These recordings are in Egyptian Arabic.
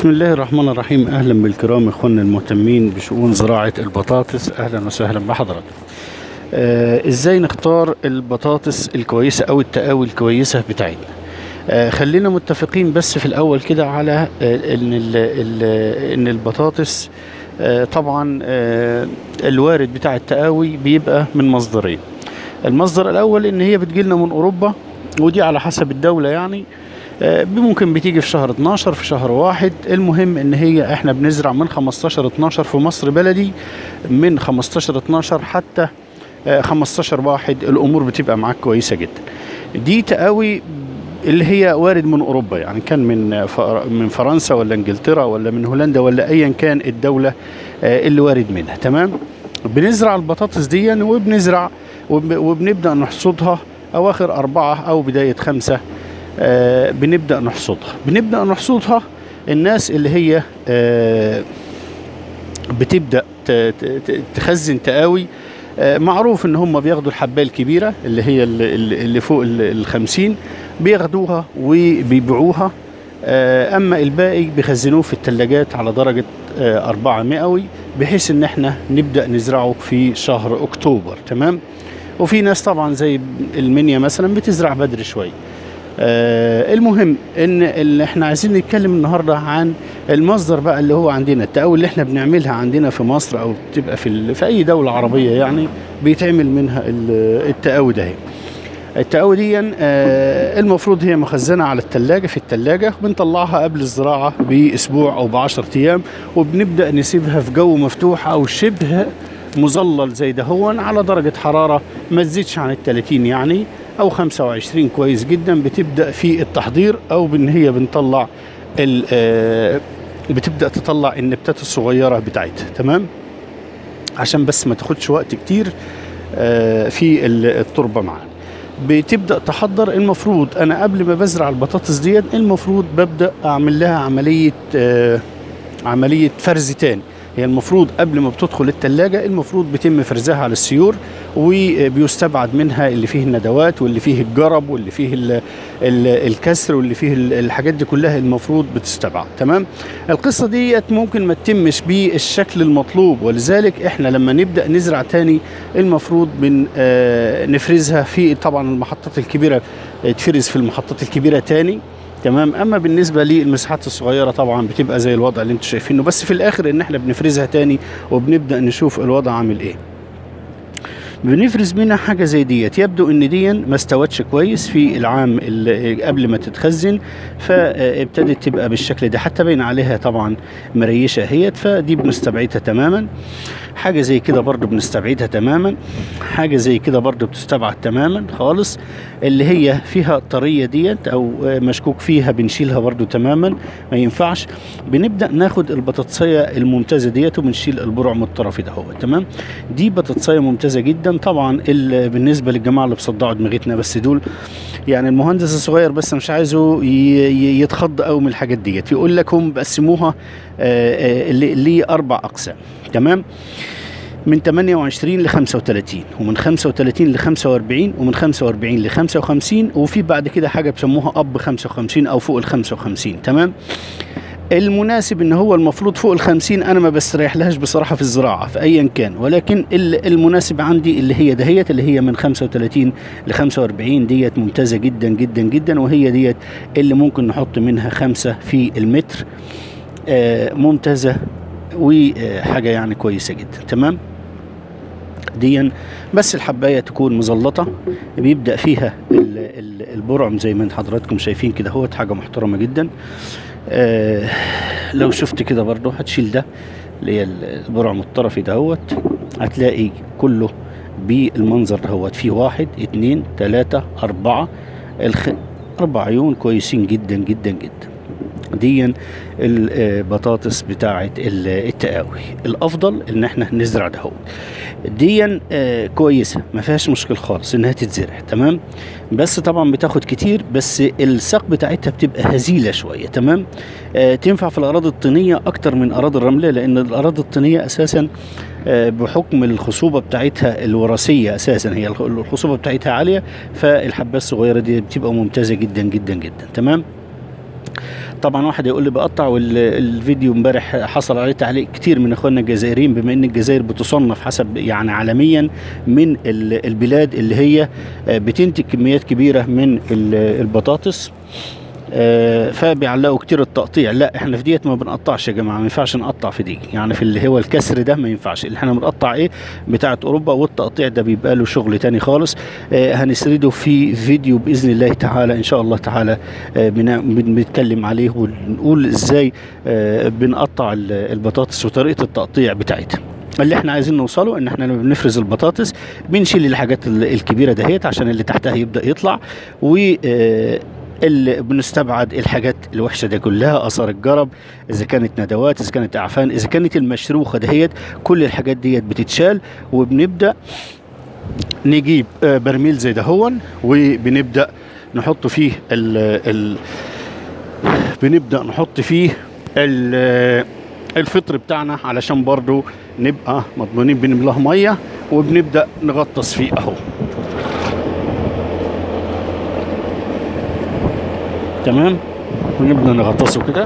بسم الله الرحمن الرحيم اهلا بالكرام اخواننا المهتمين بشؤون زراعه البطاطس اهلا وسهلا بحضراتكم آه ازاي نختار البطاطس الكويسه او التقاوي الكويسه بتاعتنا آه خلينا متفقين بس في الاول كده على آه ان ال ال ان البطاطس آه طبعا آه الوارد بتاع التقاوي بيبقى من مصدرين المصدر الاول ان هي بتجيلنا من اوروبا ودي على حسب الدوله يعني آه، ممكن بتيجي في شهر 12 في شهر واحد المهم ان هي احنا بنزرع من 15 12 في مصر بلدي من 15 12 حتى آه، 15 واحد الامور بتبقى معاك كويسه جدا دي تقاوي اللي هي وارد من اوروبا يعني كان من فر- من فرنسا ولا انجلترا ولا من هولندا ولا ايا كان الدوله آه، اللي وارد منها تمام بنزرع البطاطس دي وبنزرع وب- وبنبدا نحصدها اواخر اربعه او بدايه خمسه آه، بنبدا نحصدها بنبدا نحصدها الناس اللي هي آه، بتبدا ت- ت- ت- تخزن تقاوي آه، معروف ان هم بياخدوا الحبايه الكبيره اللي هي اللي اللي فوق ال 50 بياخدوها وبيبيعوها آه، اما الباقي بيخزنوه في الثلاجات على درجه آه، 4 مئوي بحيث ان احنا نبدا نزرعه في شهر اكتوبر تمام وفي ناس طبعا زي المنيا مثلا بتزرع بدري شويه آه المهم ان اللي احنا عايزين نتكلم النهارده عن المصدر بقى اللي هو عندنا التقاوي اللي احنا بنعملها عندنا في مصر او بتبقى في ال- في اي دوله عربيه يعني بيتعمل منها ال- التقاوي ده التقاوي دي آه المفروض هي مخزنه على الثلاجه في الثلاجه بنطلعها قبل الزراعه باسبوع او ب 10 ايام وبنبدا نسيبها في جو مفتوح او شبه مظلل زي ده هو على درجه حراره ما تزيدش عن ال 30 يعني او 25 كويس جدا بتبدا في التحضير او بان هي بنطلع ال- آه، بتبدا تطلع النبتات الصغيره بتاعتها تمام عشان بس ما تاخدش وقت كتير آه، في ال- التربه معانا بتبدا تحضر المفروض انا قبل ما بزرع البطاطس ديت المفروض ببدا اعمل لها عمليه آه، عمليه فرز تاني هي المفروض قبل ما بتدخل التلاجة المفروض بيتم فرزها على السيور وبيستبعد منها اللي فيه الندوات واللي فيه الجرب واللي فيه ال ال الكسر واللي فيه ال- الحاجات دي كلها المفروض بتستبعد تمام القصة ديت ممكن ما تتمش بالشكل المطلوب ولذلك احنا لما نبدأ نزرع تاني المفروض بن آه، نفرزها في طبعا المحطات الكبيرة آه، تفرز في المحطات الكبيرة تاني تمام اما بالنسبه للمساحات الصغيره طبعا بتبقى زي الوضع اللي انتم شايفينه بس في الاخر ان احنا بنفرزها تاني وبنبدا نشوف الوضع عامل ايه بنفرز منها حاجه زي ديت يبدو ان دي ما استوتش كويس في العام اللي قبل ما تتخزن فابتدت تبقى بالشكل ده حتى باين عليها طبعا مريشه اهيت فدي بنستبعدها تماما حاجه زي كده برضو بنستبعدها تماما حاجه زي كده برضو بتستبعد تماما خالص اللي هي فيها طريه ديت او مشكوك فيها بنشيلها برضو تماما ما ينفعش بنبدا ناخد البطاطسيه الممتازه ديت وبنشيل البرع من الطرف ده هو تمام دي بطاطسيه ممتازه جدا طبعا ال- بالنسبه للجماعه اللي بصدعوا دماغتنا بس دول يعني المهندس الصغير بس مش عايزه ي- ي- يتخض قوي من الحاجات ديت يقول لك هم بقسموها آه، آه، ل- لاربع اقسام تمام من 28 ل 35 ومن 35 ل 45 ومن 45 ل 55 وفي بعد كده حاجه بيسموها اب 55 او فوق ال 55 تمام المناسب ان هو المفروض فوق ال 50 انا ما بستريح لهاش بصراحه في الزراعه في ايا كان ولكن ال- المناسب عندي اللي هي دهيت اللي هي من 35 ل 45 ديت ممتازه جدا جدا جدا وهي ديت اللي ممكن نحط منها خمسه في المتر آه، ممتازه وحاجه يعني كويسه جدا تمام ديا بس الحبايه تكون مزلطه بيبدا فيها ال- ال- البرعم زي ما حضراتكم شايفين كده هو حاجه محترمه جدا آه لو شفت كده برضو هتشيل ده اللي هي البرعم الطرفي دهوت هتلاقي كله بالمنظر دهوت فيه واحد اتنين تلاتة أربعة الخ... أربع عيون كويسين جدا جدا جدا ديا البطاطس بتاعه ال- التقاوي الافضل ان احنا نزرع دهوت ديا آه، كويسه ما فيهاش مشكل خالص انها تتزرع تمام بس طبعا بتاخد كتير بس الساق بتاعتها بتبقى هزيله شويه تمام آه، تنفع في الاراضي الطينيه اكتر من اراضي الرمليه لان الاراضي الطينيه اساسا آه، بحكم الخصوبه بتاعتها الوراثيه اساسا هي الخ- الخصوبه بتاعتها عاليه فالحبات الصغيره دي بتبقى ممتازه جدا جدا جدا تمام طبعا واحد يقول لي بقطع والفيديو امبارح حصل عليه تعليق كتير من اخواننا الجزائريين بما ان الجزائر بتصنف حسب يعني عالميا من ال- البلاد اللي هي آه، بتنتج كميات كبيره من ال- البطاطس آه، فبيعلقوا كتير التقطيع لا احنا في ديت ما بنقطعش يا جماعه ما ينفعش نقطع في دي يعني في اللي هو الكسر ده ما ينفعش اللي احنا بنقطع ايه بتاعه اوروبا والتقطيع ده بيبقى له شغل تاني خالص آه، هنسرده في فيديو باذن الله تعالى ان شاء الله تعالى آه، بنا- بن- بنتكلم عليه ونقول ازاي آه، بنقطع ال- البطاطس وطريقه التقطيع بتاعتها اللي احنا عايزين نوصله ان احنا لما بنفرز البطاطس بنشيل الحاجات ال- الكبيره دهيت عشان اللي تحتها يبدا يطلع و آه، اللي بنستبعد الحاجات الوحشه دي كلها اثار الجرب اذا كانت ندوات اذا كانت اعفان اذا كانت المشروخه دهيت كل الحاجات ديت بتتشال وبنبدا نجيب آه، برميل زي دهون وبنبدا نحط فيه ال ال بنبدا نحط فيه ال الفطر بتاعنا علشان برضو نبقى مضمونين بنملاه ميه وبنبدا نغطس فيه اهو تمام ونبدا نغطسه كده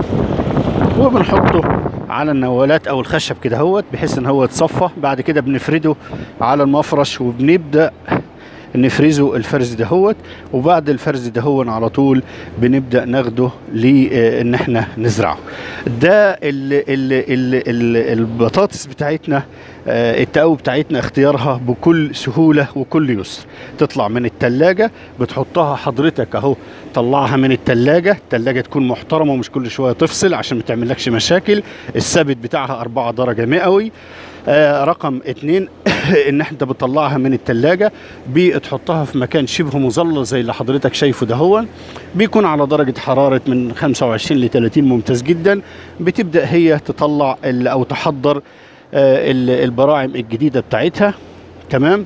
وبنحطه على النوالات او الخشب كده اهوت بحيث ان هو يتصفى بعد كده بنفرده على المفرش وبنبدا نفرزه الفرز دهوت وبعد الفرز دهون على طول بنبدا ناخده لان احنا نزرعه ده ال ال ال ال البطاطس بتاعتنا آه، التقوي بتاعتنا اختيارها بكل سهوله وكل يسر تطلع من التلاجة بتحطها حضرتك اهو طلعها من التلاجة التلاجة تكون محترمة ومش كل شوية تفصل عشان ما تعملكش مشاكل الثابت بتاعها 4 درجة مئوي آه رقم اتنين ان انت بتطلعها من التلاجة بتحطها في مكان شبه مظلل زي اللي حضرتك شايفه ده هو بيكون على درجة حرارة من 25 ل 30 ممتاز جدا بتبدأ هي تطلع ال- او تحضر آه، ال- البراعم الجديدة بتاعتها تمام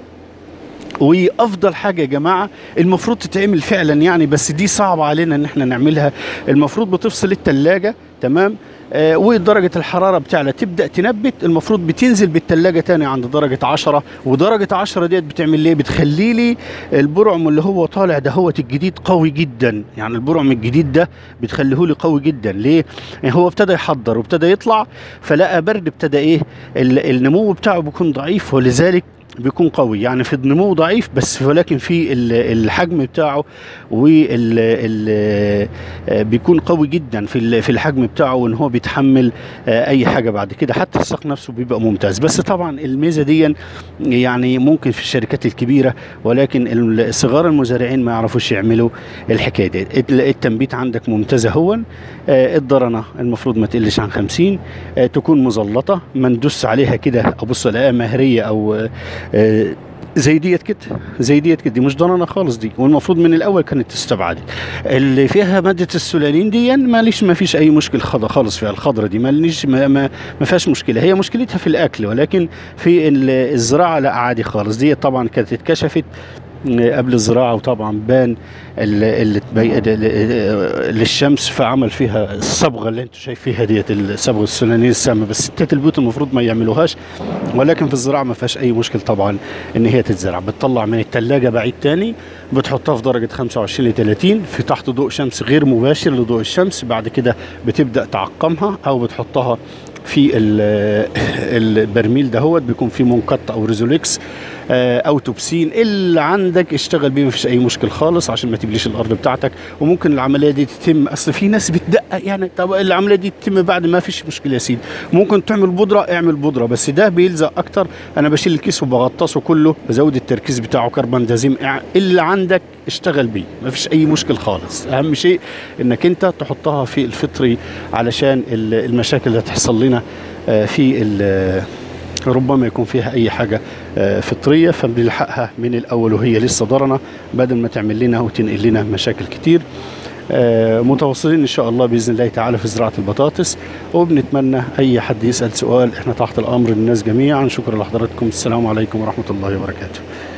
وافضل حاجه يا جماعه المفروض تتعمل فعلا يعني بس دي صعبه علينا ان احنا نعملها المفروض بتفصل التلاجة تمام آه ودرجة الحرارة بتاعنا تبدأ تنبت المفروض بتنزل بالتلاجة تاني عند درجة عشرة ودرجة عشرة ديت بتعمل ليه بتخلي لي البرعم اللي هو طالع ده هو الجديد قوي جدا يعني البرعم الجديد ده بتخليه لي قوي جدا ليه يعني هو ابتدى يحضر وابتدى يطلع فلقى برد ابتدى ايه ال- النمو بتاعه بيكون ضعيف ولذلك بيكون قوي يعني في النمو ضعيف بس ولكن في ال- الحجم بتاعه وال ال- آه، بيكون قوي جدا في ال- في الحجم بتاعه وان هو بيتحمل آه، اي حاجه بعد كده حتى الساق نفسه بيبقى ممتاز بس طبعا الميزه دي يعني ممكن في الشركات الكبيره ولكن ال- صغار المزارعين ما يعرفوش يعملوا الحكايه دي ال- التنبيت عندك ممتازه هون آه، الضرنه المفروض ما تقلش عن 50 آه، تكون مزلطه ما ندوس عليها كده ابص الاقيها مهريه او آه، آه، زي ديت كده زي ديت كده دي مش ضرنه خالص دي والمفروض من الاول كانت تستبعد اللي فيها ماده السولانين دي ماليش ما فيش اي مشكله خض- خالص فيها الخضره دي ماليش ما, ما, ما فيهاش مشكله هي مشكلتها في الاكل ولكن في ال- الزراعه لا عادي خالص دي طبعا كانت اتكشفت قبل الزراعه وطبعا بان ال- اللي تبي- ال- ال- للشمس فعمل فيها الصبغه اللي انتم شايفيها ديت الصبغه السولانيه السامه بس ستات البيوت المفروض ما يعملوهاش ولكن في الزراعه ما فيهاش اي مشكله طبعا ان هي تتزرع بتطلع من الثلاجه بعيد تاني بتحطها في درجه 25 ل 30 في تحت ضوء شمس غير مباشر لضوء الشمس بعد كده بتبدا تعقمها او بتحطها في ال- البرميل دهوت بيكون فيه منقط او ريزوليكس آه، او توبسين اللي عندك اشتغل بيه مفيش اي مشكل خالص عشان ما تبليش الارض بتاعتك وممكن العمليه دي تتم اصل في ناس بتدقق يعني طب العمليه دي تتم بعد ما فيش مشكله يا سيدي ممكن تعمل بودره اعمل بودره بس ده بيلزق اكتر انا بشيل الكيس وبغطسه كله بزود التركيز بتاعه كربندازيم اع- اللي عندك اشتغل بيه مفيش اي مشكل خالص اهم شيء انك انت تحطها في الفطري علشان ال- المشاكل اللي هتحصل لنا آه، في ال- ربما يكون فيها اي حاجه آه، فطريه فبنلحقها من الاول وهي لسه ضرنه بدل ما تعمل لنا وتنقل لنا مشاكل كتير آه، متواصلين ان شاء الله باذن الله تعالى في زراعه البطاطس وبنتمنى اي حد يسال سؤال احنا تحت الامر للناس جميعا شكرا لحضراتكم السلام عليكم ورحمه الله وبركاته